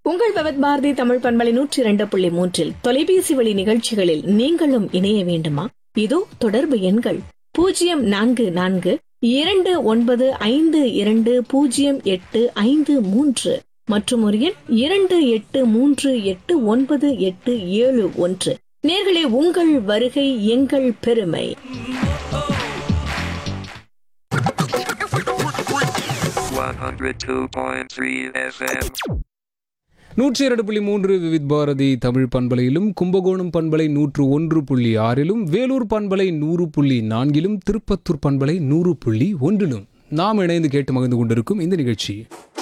உங்கள் பவத் பாரதி தமிழ் பண்பலை நூற்றி இரண்டு புள்ளி மூன்றில் தொலைபேசி வழி நிகழ்ச்சிகளில் நீங்களும் இணைய வேண்டுமா இதோ தொடர்பு எண்கள் பூஜ்ஜியம் நான்கு நான்கு இரண்டு ஒன்பது ஐந்து இரண்டு பூஜ்ஜியம் எட்டு ஐந்து மூன்று மற்றும் ஒரு எண் இரண்டு எட்டு மூன்று எட்டு ஒன்பது எட்டு ஏழு ஒன்று நேர்களே உங்கள் வருகை எங்கள் பெருமை 102.3 FM. நூற்றி இரண்டு புள்ளி மூன்று விவித் பாரதி தமிழ் பண்பலையிலும் கும்பகோணம் பண்பலை நூற்று ஒன்று புள்ளி ஆறிலும் வேலூர் பண்பலை நூறு புள்ளி நான்கிலும் திருப்பத்தூர் பண்பலை நூறு புள்ளி ஒன்றிலும் நாம் இணைந்து கேட்டு மகிழ்ந்து கொண்டிருக்கும் இந்த நிகழ்ச்சி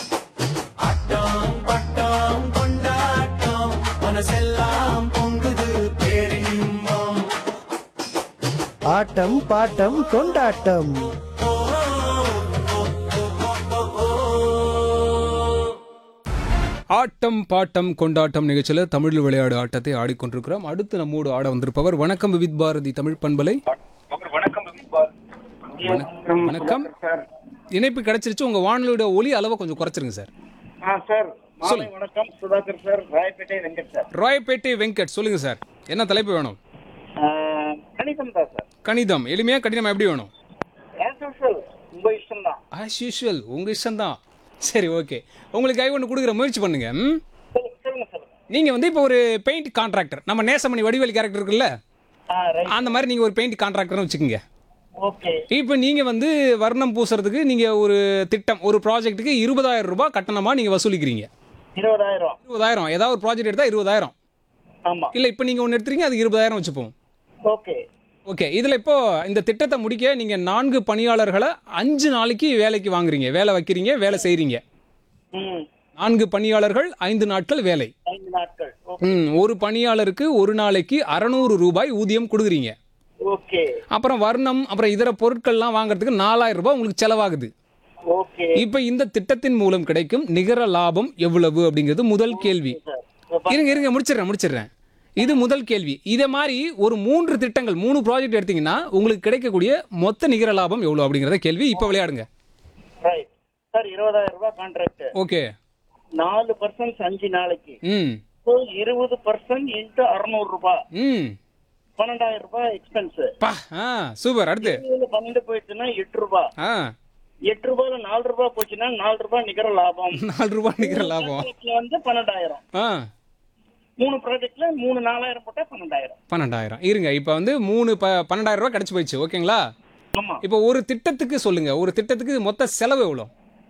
ஆட்டம் பாட்டம் கொண்டாட்டம் ஆட்டம் பாட்டம் கொண்டாட்டம் நிகழ்ச்சியில் தமிழில் விளையாடு ஆட்டத்தை ஆடிக்கொண்டிருக்கிறோம் அடுத்து நம்மோடு ஆட வந்திருப்பவர் வணக்கம் விவித் பாரதி தமிழ் பண்பலை வணக்கம் வணக்கம் இணைப்பு கிடைச்சிருச்சு உங்க வானொலியோட ஒலி அளவை கொஞ்சம் குறைச்சிருங்க சார் ஆ சார் மாலை சொல்லுங்க. வணக்கம் சுதாகர் சார் ராயப்பேட்டை வெங்கட் சார் ராயப்பேட்டை வெங்கட் சொல்லுங்க சார் என்ன தலைப்பு வேணும் ஆ, கணிதம் தான் சார் கணிதம் எளிமையா கடினம் எப்படி வேணும் ஆஸ் யூஷுவல் உங்க இஷ்டம் தான் ஆஸ் யூஷுவல் உங்க இஷ்டம் தான் சரி ஓகே உங்களுக்கு கை ஒன்று கொடுக்குற முயற்சி பண்ணுங்க ம்? சொல்லுங்க சொல்லுங்க சொல்லுங்க நீங்க வந்து இப்போ ஒரு பெயிண்ட் கான்ட்ராக்டர் நம்ம நேசமணி வடிவேலி கேரக்டர் இருக்குல்ல ஆ ரைட் அந்த மாதிரி நீங்க ஒரு பெயிண்ட் கான்ட்ராக்டர்னு வச்சுக்கோங்க ஓகே இப்போ நீங்க வந்து வர்ணம் பூசுறதுக்கு நீங்க ஒரு திட்டம் ஒரு ப்ராஜெக்ட்டுக்கு இருபதாயிரம் ரூபாய் கட்டணமா நீங்க வசூலிக்கிறீங்க இருபதாயிரம் இருபதாயிரம் ஏதாவது ஒரு ப்ராஜெக்ட் எடுத்தா இருபதாயிரம் ஆமா இல்ல இப்போ நீங்க ஒன்று எடுத்துறீங்க அது இருபதாயிரம் வச்சுப்போம் ஓகே ஓகே இதில் இப்போ இந்த திட்டத்தை முடிக்க நீங்கள் நான்கு பணியாளர்களை அஞ்சு நாளைக்கு வேலைக்கு வாங்குறீங்க வேலை வைக்கிறீங்க வேலை செய்கிறீங்க ம் நான்கு பணியாளர்கள் ஐந்து நாட்கள் வேலை ஐந்து நாட்கள் ஓகே ம் ஒரு பணியாளருக்கு ஒரு நாளைக்கு அறநூறு ரூபாய் ஊதியம் கொடுக்குறீங்க ஓகே அப்புறம் வர்ணம் அப்புறம் இதர பொருட்கள்லாம் வாங்குறதுக்கு நாலாயிரம் ரூபாய் உங்களுக்கு செலவாகுது ஓகே இப்போ இந்த திட்டத்தின் மூலம் கிடைக்கும் நிகர லாபம் எவ்வளவு அப்படிங்கிறது முதல் கேள்வி சார் இருங்க இருங்க முடிச்சிடுறேன் முடிச்சிடுறேன் இது முதல் கேள்வி இதே மாதிரி ஒரு மூன்று திட்டங்கள் மூணு ப்ராஜெக்ட் எடுத்தீங்கன்னா உங்களுக்கு கிடைக்கக்கூடிய மொத்த நிகர லாபம் எவ்வளோ அப்படிங்கிறத கேள்வி இப்போ விளையாடுங்க ரைட் சார் இருபதாயிரம் ரூபாய் கான்ட்ராக்ட் ஓகே நாலு பர்சன்ட் அஞ்சு நாளைக்கு ம் ஸோ இருபது பர்சன்ட் இன்ட்டு அறுநூறு ரூபாய் ம் பன்னெண்டாயிரம் ரூபாய் எக்ஸ்பென்ஸ் பா ஆ சூப்பர் அடுத்து இருபதுல பன்னெண்டு போயிடுச்சுன்னா எட்டு ரூபாய் ஆ எட்டு ரூபாயில நாலு ரூபாய் போச்சுன்னா நாலு ரூபாய் நிகர லாபம் நாலு ரூபாய் நிகர லாபம் ப்ராஜெக்ட்ல வந்து பன்னெண்டாயிரம் ஆ மூணு ப்ராஜெக்ட்ல மூணு நாலாயிரம் போட்டா பன்னெண்டாயிரம் பன்னெண்டாயிரம் இருங்க இப்போ வந்து மூணு ப பன்னெண்டாயிரம் ரூபாய் கிடச்சி போயிடுச்சு ஓகேங்களா ஆமா இப்போ ஒரு திட்டத்துக்கு சொல்லுங்க ஒரு திட்டத்துக்கு மொத்த செலவு எவ்வளோ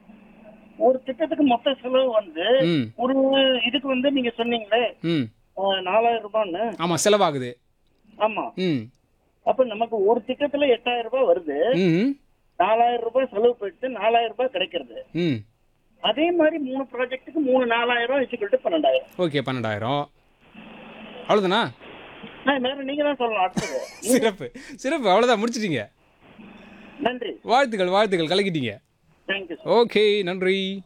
ஒரு திட்டத்துக்கு மொத்த செலவு வந்து ம் ஒரு இதுக்கு வந்து நீங்க சொன்னீங்களே ம் அஹ், நாலாயிரம் ரூபான்னு ஆமாம் செலவாகுது ஆமா ம் அப்ப நமக்கு ஒரு திட்டத்துல எட்டாயிரம் ரூபாய் வருது ம் நாலாயிரம் ரூபாய் செலவு போயிட்டு நாலாயிரம் ரூபாய் கிடைக்கிறது ம் அதே மாதிரி மூணு ப்ராஜெக்ட்டுக்கு மூணு நாலாயிரம் வச்சுக்கிட்டு பன்னெண்டாயிரம் ஓகே பன்னெண்டாயிரம் அவ்வளோதானா நான் வேற நீங்க தான் சொல்லணும் அடுத்தது சிறப்பு சிறப்பு அவ்வளோதான் முடிச்சிட்டீங்க நன்றி வாழ்த்துக்கள் வாழ்த்துக்கள் கலக்கிட்டீங்க தேங்க்யூ ஓகே நன்றி